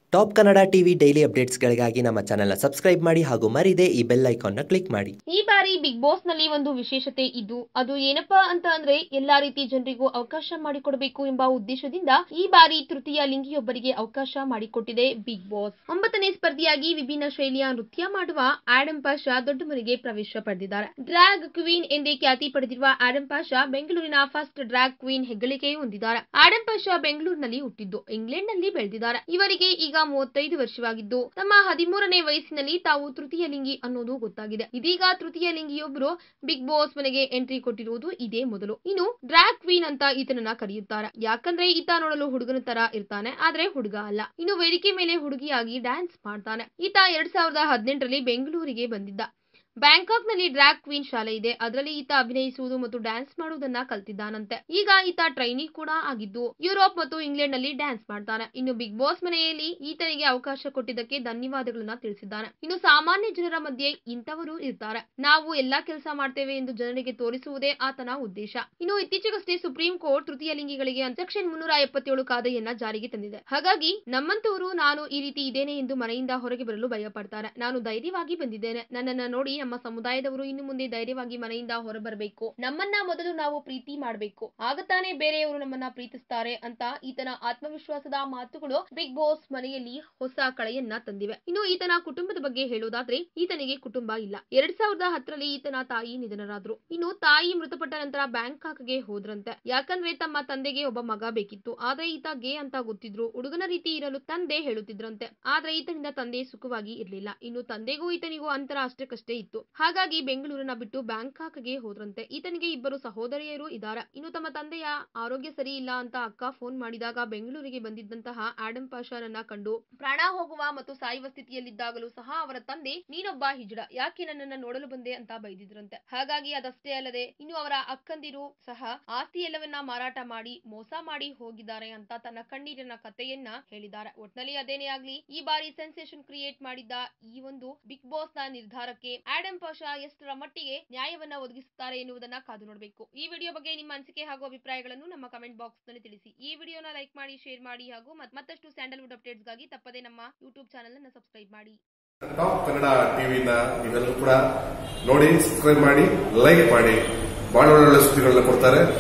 top Kannada TV daily ಅಪ್ಡೇಟ್ಸ್ಗಳಿಗಾಗಿ ನಮ್ಮ ಚಾನೆಲ್ನ ಸಬ್ಸ್ಕ್ರೈಬ್ ಮಾಡಿ ಹಾಗೂ ಮರಿದೆ ಈ ಬೆಲ್ ಐಕಾನ್ನ ಕ್ಲಿಕ್ ಮಾಡಿ ಈ ಬಾರಿ ಬಿಗ್ ಬಾಸ್ ನಲ್ಲಿ ಒಂದು ವಿಶೇಷತೆ ಇದ್ದು ಅದು ಏನಪ್ಪಾ ಅಂತ ಅಂದ್ರೆ ಎಲ್ಲಾ ರೀತಿ ಜನರಿಗೂ ಅವಕಾಶ ಮಾಡಿಕೊಡಬೇಕು ಎಂಬ ಉದ್ದೇಶದಿಂದ ಈ ಬಾರಿ ತೃತೀಯ ಲಿಂಗಿಯೊಬ್ಬರಿಗೆ ಅವಕಾಶ ಮಾಡಿಕೊಟ್ಟಿದೆ ಬಿಗ್ ಬಾಸ್ ಒಂಬತ್ತನೇ ಸ್ಪರ್ಧಿಯಾಗಿ ವಿಭಿನ್ನ ಶೈಲಿಯ ನೃತ್ಯ ಮಾಡುವ ಆಡಮ್ ಪಾಷಾ ದೊಡ್ಡ ಮನೆಗೆ ಪ್ರವೇಶ ಪಡೆದಿದ್ದಾರೆ ಡ್ರ್ಯಾಗ್ ಕ್ವೀನ್ ಎಂದೇ ಖ್ಯಾತಿ ಪಡೆದಿರುವ ಆಡಮ್ ಪಾಷಾ ಬೆಂಗಳೂರಿನ ಫಸ್ಟ್ ಡ್ರ್ಯಾಗ್ ಕ್ವೀನ್ ಹೆಗ್ಗಳಿಕೆ ಹೊಂದಿದ್ದಾರೆ ಆಡಮ್ ಪಾಷಾ ಬೆಂಗಳೂರಿನಲ್ಲಿ ಹುಟ್ಟಿದ್ದು ಇಂಗ್ಲೆಂಡ್ ನಲ್ಲಿ ಬೆಳೆದಿದ್ದಾರೆ ಇವರಿಗೆ ಈಗ ಮೂವತ್ತೈದು ವರ್ಷವಾಗಿದ್ದು ತಮ್ಮ ಹದಿಮೂರನೇ ವಯಸ್ಸಿನಲ್ಲಿ ತಾವು ತೃತೀಯ ಲಿಂಗಿ ಅನ್ನೋದು ಗೊತ್ತಾಗಿದೆ ಇದೀಗ ತೃತೀಯ ಲಿಂಗಿಯೊಬ್ಬರು ಬಿಗ್ ಬಾಸ್ ಮನೆಗೆ ಎಂಟ್ರಿ ಕೊಟ್ಟಿರುವುದು ಇದೇ ಮೊದಲು ಇನ್ನು ಡ್ರ್ಯಾಗ್ ಕ್ವೀನ್ ಅಂತ ಈತನನ್ನ ಕರೆಯುತ್ತಾರೆ ಯಾಕಂದ್ರೆ ಈತ ನೋಡಲು ಹುಡುಗನ ತರ ಇರ್ತಾನೆ ಆದ್ರೆ ಹುಡುಗ ಅಲ್ಲ ಇನ್ನು ವೇದಿಕೆ ಮೇಲೆ ಹುಡುಗಿಯಾಗಿ ಡ್ಯಾನ್ಸ್ ಮಾಡ್ತಾನೆ ಈತ ಎರಡ್ ಸಾವಿರದ ಹದಿನೆಂಟರಲ್ಲಿ ಬೆಂಗಳೂರಿಗೆ ಬಂದಿದ್ದ ಬ್ಯಾಂಕಾಕ್ ನಲ್ಲಿ ಡ್ರ್ಯಾಗ್ ಕ್ವೀನ್ ಶಾಲೆ ಇದೆ ಅದರಲ್ಲಿ ಈತ ಅಭಿನಯಿಸುವುದು ಮತ್ತು ಡ್ಯಾನ್ಸ್ ಮಾಡುವುದನ್ನ ಕಲ್ತಿದ್ದಾನಂತೆ ಈಗ ಈತ ಟ್ರೈನಿ ಕೂಡ ಆಗಿದ್ದು ಯುರೋಪ್ ಮತ್ತು ಇಂಗ್ಲೆಂಡ್ ನಲ್ಲಿ ಡ್ಯಾನ್ಸ್ ಮಾಡ್ತಾನೆ ಇನ್ನು ಬಿಗ್ ಬಾಸ್ ಮನೆಯಲ್ಲಿ ಈತನಿಗೆ ಅವಕಾಶ ಕೊಟ್ಟಿದ್ದಕ್ಕೆ ಧನ್ಯವಾದಗಳನ್ನ ತಿಳಿಸಿದ್ದಾನೆ ಇನ್ನು ಸಾಮಾನ್ಯ ಜನರ ಮಧ್ಯೆ ಇಂಥವರು ಇರ್ತಾರೆ ನಾವು ಎಲ್ಲಾ ಕೆಲಸ ಮಾಡ್ತೇವೆ ಎಂದು ಜನರಿಗೆ ತೋರಿಸುವುದೇ ಆತನ ಉದ್ದೇಶ ಇನ್ನು ಇತ್ತೀಚೆಗಷ್ಟೇ ಸುಪ್ರೀಂ ಕೋರ್ಟ್ ತೃತೀಯ ಲಿಂಗಿಗಳಿಗೆ ಸೆಕ್ಷನ್ ಮುನ್ನೂರ ಎಪ್ಪತ್ತೇಳು ಕಾಯ್ದೆಯನ್ನ ಜಾರಿಗೆ ತಂದಿದೆ ಹಾಗಾಗಿ ನಮ್ಮಂತವರು ನಾನು ಈ ರೀತಿ ಇದ್ದೇನೆ ಎಂದು ಮನೆಯಿಂದ ಹೊರಗೆ ಬರಲು ಭಯಪಡ್ತಾರೆ ನಾನು ಧೈರ್ಯವಾಗಿ ಬಂದಿದ್ದೇನೆ ನನ್ನನ್ನ ನೋಡಿ ನಮ್ಮ ಸಮುದಾಯದವರು ಇನ್ನು ಮುಂದೆ ಧೈರ್ಯವಾಗಿ ಮನೆಯಿಂದ ಹೊರಬರಬೇಕು ನಮ್ಮನ್ನ ಮೊದಲು ನಾವು ಪ್ರೀತಿ ಮಾಡಬೇಕು ಆಗ ತಾನೇ ಬೇರೆಯವರು ನಮ್ಮನ್ನ ಪ್ರೀತಿಸ್ತಾರೆ ಅಂತ ಈತನ ಆತ್ಮವಿಶ್ವಾಸದ ಮಾತುಗಳು ಬಿಗ್ ಬಾಸ್ ಮನೆಯಲ್ಲಿ ಹೊಸ ಕಳೆಯನ್ನ ತಂದಿವೆ ಇನ್ನು ಈತನ ಕುಟುಂಬದ ಬಗ್ಗೆ ಹೇಳೋದಾದ್ರೆ ಈತನಿಗೆ ಕುಟುಂಬ ಇಲ್ಲ ಎರಡ್ ಸಾವಿರದ ಹತ್ತರಲ್ಲಿ ಈತನ ತಾಯಿ ನಿಧನರಾದ್ರು ಇನ್ನು ತಾಯಿ ಮೃತಪಟ್ಟ ನಂತರ ಬ್ಯಾಂಕಾಕ್ಗೆ ಹೋದ್ರಂತೆ ಯಾಕಂದ್ರೆ ತಮ್ಮ ತಂದೆಗೆ ಒಬ್ಬ ಮಗ ಬೇಕಿತ್ತು ಆದ್ರೆ ಈತ ಗೇ ಅಂತ ಗೊತ್ತಿದ್ರು ಹುಡುಗನ ರೀತಿ ಇರಲು ತಂದೆ ಹೇಳುತ್ತಿದ್ರಂತೆ ಆದ್ರೆ ಈತನಿಂದ ತಂದೆ ಸುಖವಾಗಿ ಇರ್ಲಿಲ್ಲ ಇನ್ನು ತಂದೆಗೂ ಈತನಿಗೂ ಅಂತರ ಅಷ್ಟಕ್ಕಷ್ಟೇ ಇತ್ತು ಹಾಗಾಗಿ ಬೆಂಗಳೂರನ್ನ ಬಿಟ್ಟು ಬ್ಯಾಂಕಾಕ್ಗೆ ಹೋದ್ರಂತೆ ಈತನಿಗೆ ಇಬ್ಬರು ಸಹೋದರಿಯರು ಇದ್ದಾರೆ ಇನ್ನು ತಮ್ಮ ತಂದೆಯ ಆರೋಗ್ಯ ಸರಿ ಇಲ್ಲ ಅಂತ ಅಕ್ಕ ಫೋನ್ ಮಾಡಿದಾಗ ಬೆಂಗಳೂರಿಗೆ ಬಂದಿದ್ದಂತಹ ಆಡಮ್ ಪಾಷಾರನ್ನ ಕಂಡು ಪ್ರಾಣ ಹೋಗುವ ಮತ್ತು ಸಾಯುವ ಸ್ಥಿತಿಯಲ್ಲಿದ್ದಾಗಲೂ ಸಹ ಅವರ ತಂದೆ ನೀನೊಬ್ಬ ಹಿಜಡ ಯಾಕೆ ನನ್ನನ್ನ ನೋಡಲು ಬಂದೆ ಅಂತ ಬೈದಿದ್ರಂತೆ ಹಾಗಾಗಿ ಅದಷ್ಟೇ ಅಲ್ಲದೆ ಇನ್ನು ಅವರ ಅಕ್ಕಂದಿರು ಸಹ ಆಸ್ತಿ ಎಲ್ಲವನ್ನ ಮಾರಾಟ ಮಾಡಿ ಮೋಸ ಮಾಡಿ ಹೋಗಿದ್ದಾರೆ ಅಂತ ತನ್ನ ಕಣ್ಣೀರಿನ ಕಥೆಯನ್ನ ಹೇಳಿದ್ದಾರೆ ಒಟ್ನಲ್ಲಿ ಅದೇನೇ ಆಗ್ಲಿ ಈ ಬಾರಿ ಸೆನ್ಸೇಷನ್ ಕ್ರಿಯೇಟ್ ಮಾಡಿದ್ದ ಈ ಒಂದು ಬಿಗ್ ಬಾಸ್ ನ ನಿರ್ಧಾರಕ್ಕೆ ಆಡಮ್ ಪಾಷಾ ಎಷ್ಟರ ಮಟ್ಟಿಗೆ ನ್ಯಾಯವನ್ನ ಒದಗಿಸುತ್ತಾರೆ ಎನ್ನುವುದನ್ನ ಕಾದು ನೋಡಬೇಕು ಈ ವಿಡಿಯೋ ಬಗ್ಗೆ ನಿಮ್ಮ ಅನಿಸಿಕೆ ಹಾಗೂ ಅಭಿಪ್ರಾಯಗಳನ್ನು ನಮ್ಮ ಕಮೆಂಟ್ ಬಾಕ್ಸ್ ನಲ್ಲಿ ತಿಳಿಸಿ ಈ ವಿಡಿಯೋನ ಲೈಕ್ ಮಾಡಿ ಶೇರ್ ಮಾಡಿ ಹಾಗೂ ಮತ್- ಮತ್ತಷ್ಟು ಸ್ಯಾಂಡಲ್ವುಡ್ ಅಪ್ಡೇಟ್ಸ್ ಗಾಗಿ ತಪ್ಪದೇ ನಮ್ಮ ಯೂಟ್ಯೂಬ್ ಚಾನೆಲ್ ಅನ್ನು ಸಬ್ಸ್ಕ್ರೈಬ್ ಮಾಡಿ ಟಾಪ್ ಕನ್ನಡ ಟಿವಿನ ನೀವೆಲ್ಲರೂ ಕೂಡ ನೋಡಿ ಸಬ್ಸ್ಕ್ರೈಬ್ ಮಾಡಿ ಲೈಕ್ ಮಾಡಿ ಬಹಳ ಒಳ್ಳೊಳ್ಳೆ ಸುದ್ದಿಗಳನ್ನ ಕೊಡ್ತಾರೆ